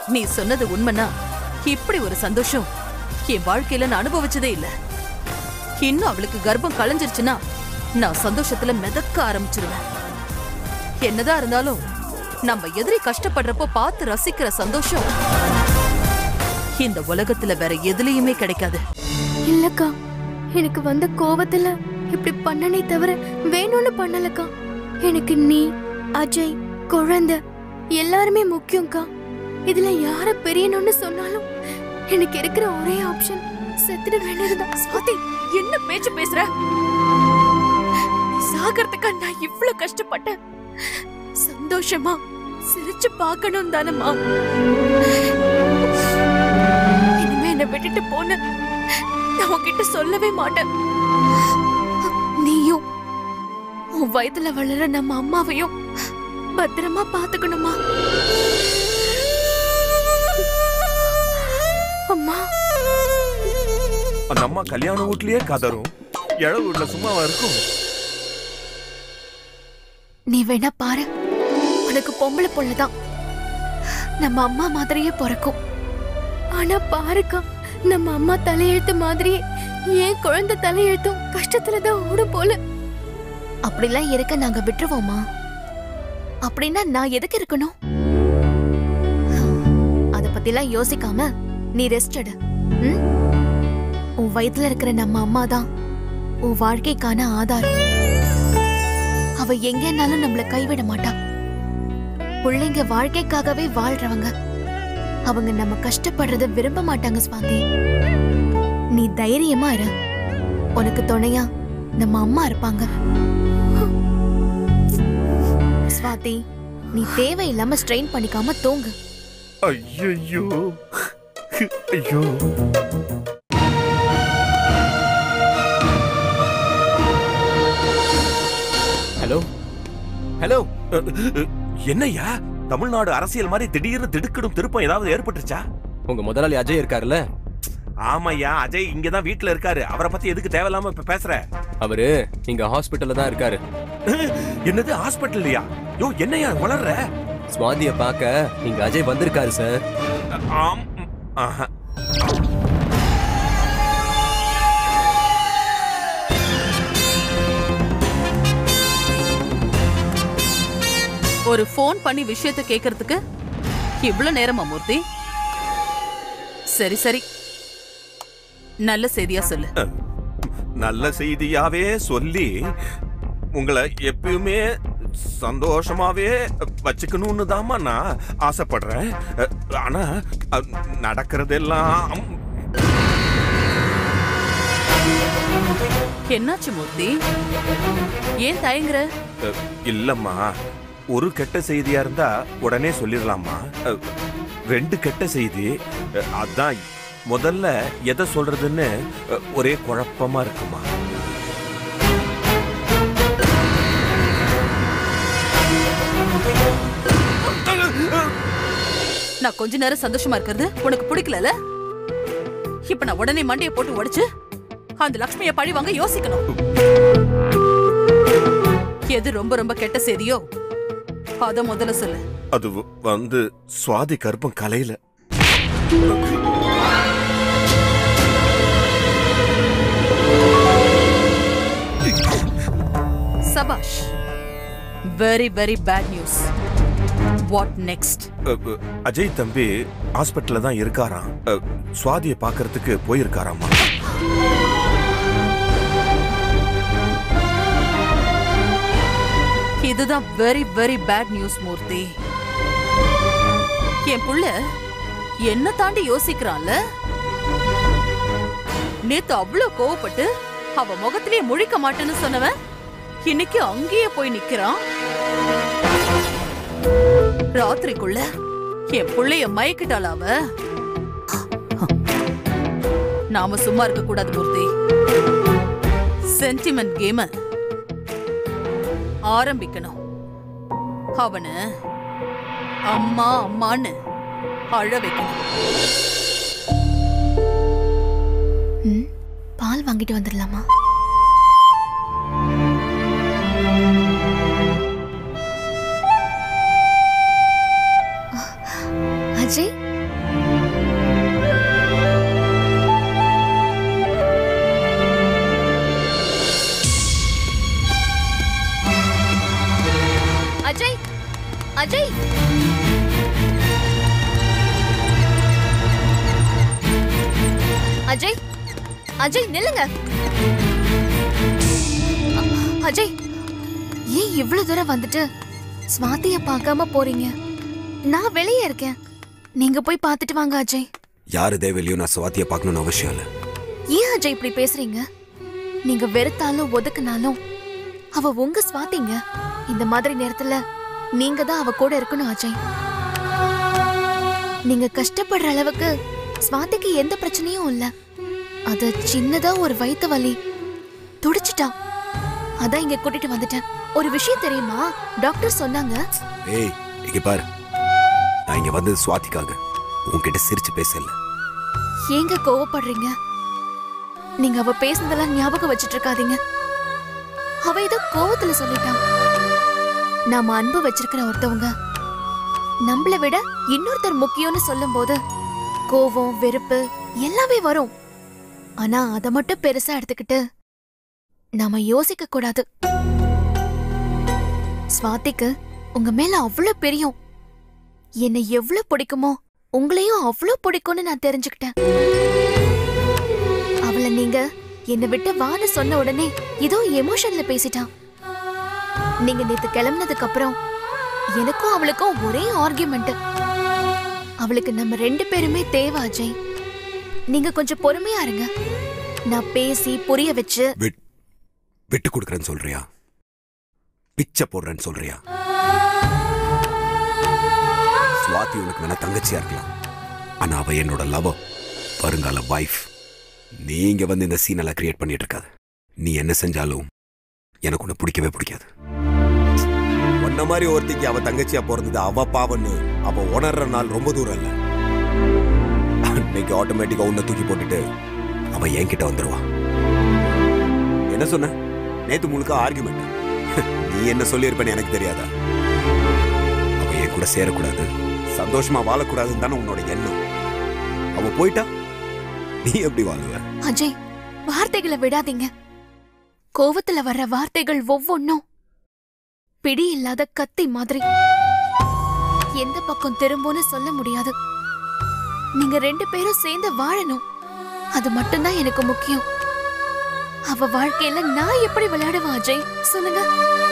நீ சொன்னது உண்மைனா இப்படி ஒரு சந்தோஷம் என் வாழ்க்கையில நான் அனுபவிச்சதே இல்ல இன்னும் அவளுக்கு கர்ப்பம் களைஞ்சிருச்சுன்னா நான் சந்தோஷத்துல மிதக்க ஆரம்பிச்சிருவேன் என்னதான் இருந்தாலும் நம்ம எதிரி கஷ்டப்படுறப்போ பார்த்து ரசிக்கிற சந்தோஷம் இந்த உலகத்துல வேற எதுலயுமே கிடைக்காது இல்லக்கா எனக்கு வந்த கோவத்துல இப்படி பண்ணனே தவிர வேணும்னு பண்ணலக்கா எனக்கு நீ அஜய் குழந்தை எல்லாருமே முக்கியம்க்கா இதுல யார பெரியணும்னு சொன்னாலும் எனக்கு இருக்கிற ஒரே ஆப்ஷன் செத்துட வேண்டியதுதான் சுவாதி என்ன பேச்சு பேசுற சாகறதுக்கா நான் இவ்ளோ கஷ்டப்பட்டேன் சந்தோஷமா சிரிச்சு பார்க்கணும் தானம்மா இனிமே என்ன விட்டுட்டு போன நான் உன்கிட்ட சொல்லவே மாட்டேன் நீயும் உன் வயதுல வளர நம்ம அம்மாவையும் பத்திரமா பாத்துக்கணுமா அம்மா அந்த அம்மா கல்யாண வீட்லயே கதறும் இழ வீட்ல சும்மாவா இருக்கும் நீ வேணா பாரு உனக்கு பொம்பளை பொண்ணுதான் நம்ம அம்மா மாதிரியே பிறக்கும் ஆனா பாருக்கா நம்ம அம்மா தலையெழுத்து மாதிரியே ஏன் குழந்தை தலையெழுத்தும் கஷ்டத்துல தான் ஓடும் போல அப்படிலாம் இருக்க நாங்க விட்டுருவோமா அப்படின்னா நான் எதுக்கு இருக்கணும் அத பத்திலாம் யோசிக்காம நீ ரெஸ்ட் எடு ம்? உன் வயித்துல இருக்கிற நம்ம அம்மா தான் உன் வாழ்க்கைக்கான ஆதாரம் அவ எங்கனாலும் நம்மள கைவிட மாட்டா பிள்ளைங்க வாழ்க்கைக்காகவே வாழ்றவங்க அவங்க நம்ம கஷ்டப்படுறத விரும்ப மாட்டாங்க சுவாதி நீ தைரியமா இரு உனக்கு துணையா நம்ம அம்மா இருப்பாங்க ஸ்வாதி நீ தேவையில்லாம ஸ்ட்ரெயின் பண்ணிக்காம தூங்கு ஐயோ ஐயோ ஹலோ ஹலோ என்னய்யா தமிழ்நாடு அரசியல் மாதிரி திடீர்னு திடுக்கிடும் திருப்பம் ஏதாவது ஏற்பட்டுச்சா உங்க முதலாளி அஜய் இருக்காருல்ல ஆமாய்யா அஜய் இங்கதான் வீட்ல இருக்காரு அவரை பத்தி எதுக்கு தேவையில்லாம இப்ப பேசுற அவரு இங்க ஹாஸ்பிட்டல்ல தான் இருக்காரு என்னது ஹாஸ்பிட்டல்லையா யோ என்னய்யா வளர்ற சுவாதிய பார்க்க இங்க அஜய் வந்திருக்காரு சார் ஆம் ஆஹா. ஒரு ஃபோன் பண்ணி விஷயத்தை கேட்கறதுக்கு இவ்ளோ நேரமா மூர்த்தி சரி சரி நல்ல செய்தியா சொல்லு நல்ல செய்தியாவே சொல்லி உங்களை எப்பயுமே சந்தோஷமாவே வச்சுக்கணும்னு தாம்மா நான் ஆசைப்படுறேன் ஆனா அஹ், நடக்கிறதெல்லாம் என்னாச்சு மூர்த்தி ஏன் தயங்குற அஹ், இல்லம்மா ஒரு கெட்ட செய்தியா இருந்தா உடனே சொல்லிடலாமா அஹ், ரெண்டு கெட்ட செய்தி அஹ், அதான் முதல்ல எதை சொல்றதுன்னு அஹ், ஒரே குழப்பமா இருக்குமா நான் கொஞ்ச நேரம் சந்தோஷமா இருக்கிறது உனக்கு பிடிக்கலல இப்ப நான் உடனே மண்டைய போட்டு உடைச்சு அந்த லக்ஷ்மிய பழி வாங்க யோசிக்கணும் எது ரொம்ப ரொம்ப கெட்ட செய்தியோ அத முதல்ல சொல்லு அது வ- வந்து சுவாதி கர்ப்பம் கலையில சபாஷ் very very bad news what next ah, ah, Ajay தம்பி ஹாஸ்பிட்டல்ல தான் இருக்காராம் அஹ், சுவாதியை பார்க்கறதுக்கு போயிருக்காராமா இதுதான் very very bad news Murthy என் புள்ள என்ன தாண்டி யோசிக்கிறான்ல நேத்து அவ்ளோ கோவப்பட்டு அவ முகத்திலே முழிக்க மாட்டேன்னு சொன்னவன் இன்னைக்கு அங்கேயே போய் நிக்கிறான் ராத்திரிக்குள்ள என் புள்ளைய மயக்கிட்டாள அவ நாம சும்மா இருக்க கூடாது மூர்த்தி சென்டிமெண்ட் கேம ஆரம்பிக்கணும் அவன அம்மா அம்மான்னு அழ வைக்கணும் ம், பால் வாங்கிட்டு வந்துடலாமா அஜய் அஜய் அஜய் அஜய் நில்லுங்க அ- அஜய் ஏன் இவ்வளவு தூரம் வந்துட்டு ஸ்வாதிய பார்க்காம போறீங்க நான் வெளியே இருக்கேன் நீங்க போய் பார்த்துட்டு வாங்க அஜய் யாரு தேவையிலையும் நான் சுவாத்திய பார்க்கணும்னு அவசியம் இல்லை ஏன் அஜய் இப்படி பேசுறீங்க நீங்க வெறுத்தாலும் ஒதுக்குனாலும் அவ உங்க ஸ்வாதிங்க இந்த மாதிரி நேரத்துல நீங்க தான் அவ கூட இருக்கணும் அஜய் நீங்க கஷ்டப்படுற அளவுக்கு ஸ்வாதிக்கு எந்த பிரச்சனையும் இல்ல அது சின்னதா ஒரு வயித்து வலி துடிச்சிட்டா அதான் இங்க கூட்டிட்டு வந்துட்டேன் ஒரு விஷயம் தெரியுமா டாக்டர் சொன்னாங்க ஏய் இங்க பாரு நான் இங்க வந்தது சுவாதிக்காக உன்கிட்ட சிரிச்சு பேசல ஏங்க கோவப்படுறீங்க நீங்க அவ பேசுனதெல்லாம் ஞாபகம் வச்சிட்டு இருக்காதீங்க அவ ஏதோ கோவத்துல சொல்லிட்டான் நாம அன்பு வச்சிருக்கிற ஒருத்தவங்க நம்மள விட இன்னொருத்தர் முக்கியம்னு சொல்லும்போது கோவம் வெறுப்பு எல்லாமே வரும் ஆனா அத மட்டும் பெருசா எடுத்துக்கிட்டு நாம யோசிக்க கூடாது ஸ்வாதிக்கு உங்க மேல அவ்வளவு பிரியம் என்னை எவ்வளவு பிடிக்குமோ உங்களையும் அவ்வளவு பிடிக்கும்னு நான் தெரிஞ்சுக்கிட்டேன் அவளை நீங்க என்னை விட்டு வான்னு சொன்ன உடனே ஏதோ எமோஷன்ல பேசிட்டான் நீங்க நேத்து கிளம்புனதுக்கு அப்புறம் எனக்கும் அவளுக்கும் ஒரே ஆர்கியூமெண்ட் அவளுக்கு நம்ம ரெண்டு பேருமே தேவை அஜய் நீங்க கொஞ்சம் பொறுமையா இருங்க நான் பேசி புரிய வச்சு விட் விட்டு கொடுக்குறேன்னு சொல்றியா பிச்சை போடுறேன்னு சொல்றியா சுவாதி உனக்கு வேணா தங்கச்சியா இருக்கலாம் ஆனா அவ என்னோட லவ் வருங்கால வைஃப் நீங்க வந்து இந்த சீனெல்லாம் கிரியேட் பண்ணிட்டு இருக்காத நீ என்ன செஞ்சாலும் எனக்கு உன்னை பிடிக்கவே பிடிக்காது உன்ன மாதிரி ஒருத்திக்கு அவ தங்கச்சியா பிறந்தது அவ பாவன்னு அவ உணர்ற நாள் ரொம்ப தூரம் இல்ல அன்னைக்கு ஆட்டோமேட்டிக்கா உன்னை தூக்கி போட்டுட்டு அவ என்கிட்ட வந்துருவா என்ன சொன்ன நேத்து முழுக்க ஆர்குமெண்ட் நீ என்ன சொல்லியிருப்பேன்னு எனக்கு தெரியாதா அவ என் கூட சேரக்கூடாது சந்தோஷமா வாழக்கூடாதுன்னு தானே உன்னோட எண்ணம் அவ போயிட்டா நீ எப்படி வாழுவ அஜய் வார்த்தைகளை விடாதீங்க கோவத்துல வர்ற வார்த்தைகள் ஒவ்வொன்னும் பிடி இல்லாத கத்தி மாதிரி எந்த பக்கம் திரும்பும்னு சொல்ல முடியாது நீங்க ரெண்டு பேரும் சேர்ந்து வாழணும் அது மட்டும்தான் எனக்கு முக்கியம் அவ வாழ்க்கையில நான் எப்படி விளையாடுவேன் அஜய் சொல்லுங்க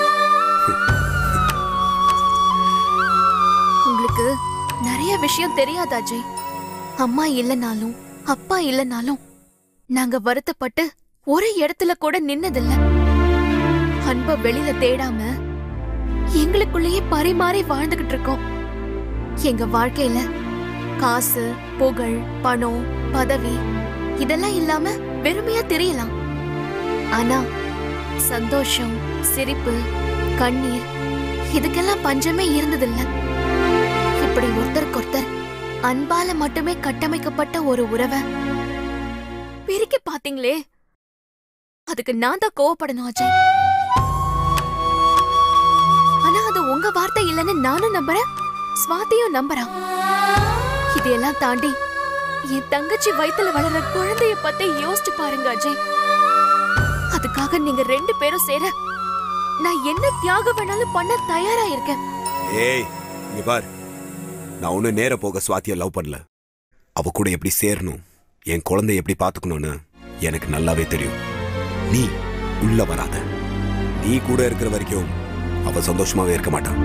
உங்களுக்கு நிறைய விஷயம் தெரியாது அஜய் அம்மா இல்லைனாலும் அப்பா இல்லைனாலும் நாங்க வருத்தப்பட்டு ஒரு இடத்துல கூட நின்னதில்ல அன்ப வெளியில தேடாம எங்களுக்குள்ளேயே பரிமாறி வாழ்ந்துகிட்டு இருக்கோம் எங்க வாழ்க்கையில காசு புகழ் பணம் பதவி இதெல்லாம் இல்லாம வெறுமையா தெரியலாம் ஆனா சந்தோஷம் சிரிப்பு கண்ணீர் இதுக்கெல்லாம் பஞ்சமே இருந்ததில்ல இப்படி ஒருத்தருக்கு ஒருத்தர் அன்பால மட்டுமே கட்டமைக்கப்பட்ட ஒரு உறவை பிரிக்க பாத்தீங்களே அதுக்கு நான் தான் கோவப்படணும் அஜய் ஆனா அது உங்க வார்த்தை இல்லைன்னு நானும் நம்புறேன் ஸ்வாதியும் நம்புறா இதையெல்லாம் தாண்டி என் தங்கச்சி வயித்துல வளர்ற குழந்தைய பத்தி யோசிச்சு பாருங்க அஜய் அதுக்காக நீங்க ரெண்டு பேரும் சேர நான் என்ன தியாகம் வேணாலும் பண்ண தயாரா இருக்கேன் ஏய் இங்க பார் நான் ஒன்னும் நேர போக சுவாத்திய லவ் பண்ணல அவ கூட எப்படி சேரணும் என் குழந்தைய எப்படி பாத்துக்கணும்னு எனக்கு நல்லாவே தெரியும் நீ உள்ள வராத நீ கூட இருக்கிற வரைக்கும் அவ சந்தோஷமாவே இருக்க மாட்டான்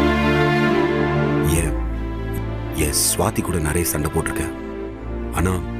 ஏன் என் சுவாதி கூட நிறைய சண்டை போட்டிருக்கேன் ஆனா